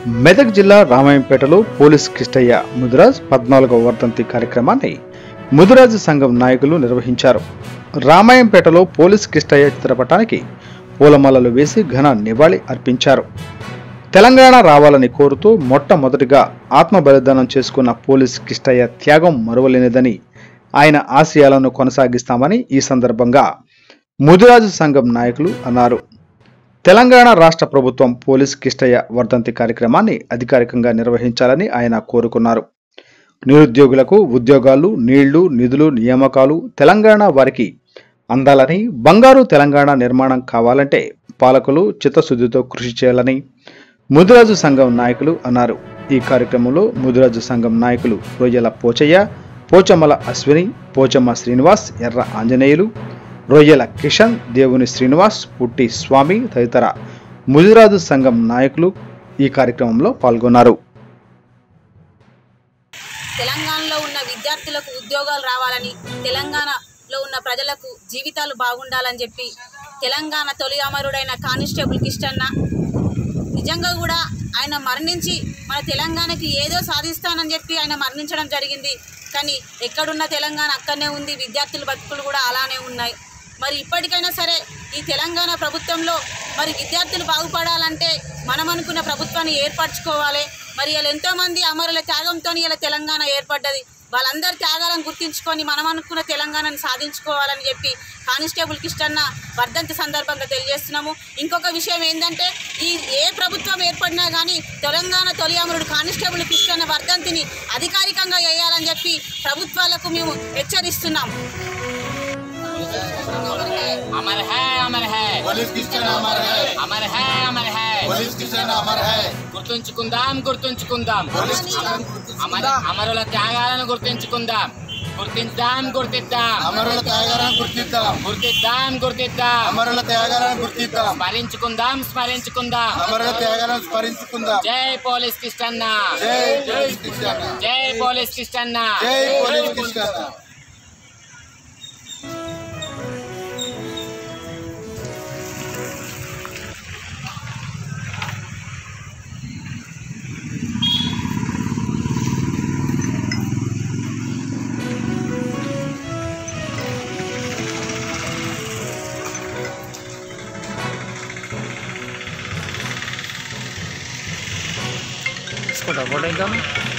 మెదక్ జిల్లా రామాయంపేటలో పోలీస్ కిష్టయ్య ముదిరాజ్ పద్నాలుగవ వర్ధంతి కార్యక్రమాన్ని ముదిరాజు సంఘం నాయకులు నిర్వహించారు రామాయంపేటలో పోలీస్ కిష్టయ్య చిత్రపటానికి పూలమాలలు వేసి ఘన నివాళి అర్పించారు తెలంగాణ రావాలని కోరుతూ మొట్టమొదటిగా ఆత్మ బలిదానం చేసుకున్న పోలీస్ కిష్టయ్య త్యాగం మరువలేనిదని ఆయన ఆశయాలను కొనసాగిస్తామని ఈ సందర్భంగా ముదిరాజు సంఘం నాయకులు అన్నారు తెలంగాణ రాష్ట్ర ప్రభుత్వం పోలీస్ కిష్టయ్య వర్ధంతి కార్యక్రమాన్ని అధికారికంగా నిర్వహించాలని ఆయన కోరుకున్నారు నిరుద్యోగులకు ఉద్యోగాలు నీళ్లు నిధులు నియామకాలు తెలంగాణ వారికి అందాలని బంగారు తెలంగాణ నిర్మాణం కావాలంటే పాలకులు చిత్తశుద్ధితో కృషి చేయాలని ముదిరాజు సంఘం నాయకులు అన్నారు ఈ కార్యక్రమంలో ముదిరాజు సంఘం నాయకులు రొయ్యల పోచయ్య పోచమ్మల అశ్విని పోచమ్మ శ్రీనివాస్ ఎర్ర ఆంజనేయులు రొయ్యల కిషన్ దేవుని శ్రీనివాస్ పుట్టి స్వామి తదితర ముదిరాజు సంఘం నాయకులు ఈ కార్యక్రమంలో పాల్గొన్నారు తెలంగాణలో ఉన్న విద్యార్థులకు ఉద్యోగాలు రావాలని తెలంగాణలో ఉన్న ప్రజలకు జీవితాలు బాగుండాలని చెప్పి తెలంగాణ తొలి అమరుడైన కానిస్టేబుల్ కిష్టన్న నిజంగా కూడా ఆయన మరణించి మన తెలంగాణకి ఏదో సాధిస్తానని చెప్పి ఆయన మరణించడం జరిగింది కానీ ఎక్కడున్న తెలంగాణ అక్కడనే ఉంది విద్యార్థుల బతుకులు కూడా అలానే ఉన్నాయి మరి ఇప్పటికైనా సరే ఈ తెలంగాణ ప్రభుత్వంలో మరి విద్యార్థులు బాగుపడాలంటే మనం అనుకున్న ప్రభుత్వాన్ని ఏర్పరచుకోవాలి మరి ఇలా ఎంతోమంది అమరుల త్యాగంతో ఇలా తెలంగాణ ఏర్పడ్డది వాళ్ళందరి త్యాగాలను గుర్తించుకొని మనం అనుకున్న తెలంగాణను సాధించుకోవాలని చెప్పి కానిస్టేబుల్ కిష్టన్న వర్ధంతి సందర్భంగా తెలియజేస్తున్నాము ఇంకొక విషయం ఏంటంటే ఈ ఏ ప్రభుత్వం ఏర్పడినా కానీ తెలంగాణ తొలి అమరుడు కానిస్టేబుల్ కిష్టన్న వర్ధంతిని అధికారికంగా వేయాలని చెప్పి ప్రభుత్వాలకు మేము హెచ్చరిస్తున్నాము अमर है अमर है पुलिस किशन अमर है అమర్ है అమర్ है पुलिस किशन अमर है గుర్తుంచుకుందాం గుర్తుంచుకుందాం पुलिस किशन అమర అమరుల త్యాగాలను గుర్తించుకుందాం గుర్తిద్దాం గుర్తిద్దాం అమరుల త్యాగాలను గుర్తిద్దాం గుర్తిద్దాం గుర్తిద్దాం అమరుల త్యాగాలను గుర్తిద్దాం స్మరించుకుందాం స్మరించుకుందాం అమరుల త్యాగాలను స్మరించుకుందాం జై పోలీస్ కిష్టన్న జై పోలీస్ కిషన్ జై పోలీస్ కిష్టన్న జై పోలీస్ కిషన్ తీసుకుంటా ఫోటో ఇంకా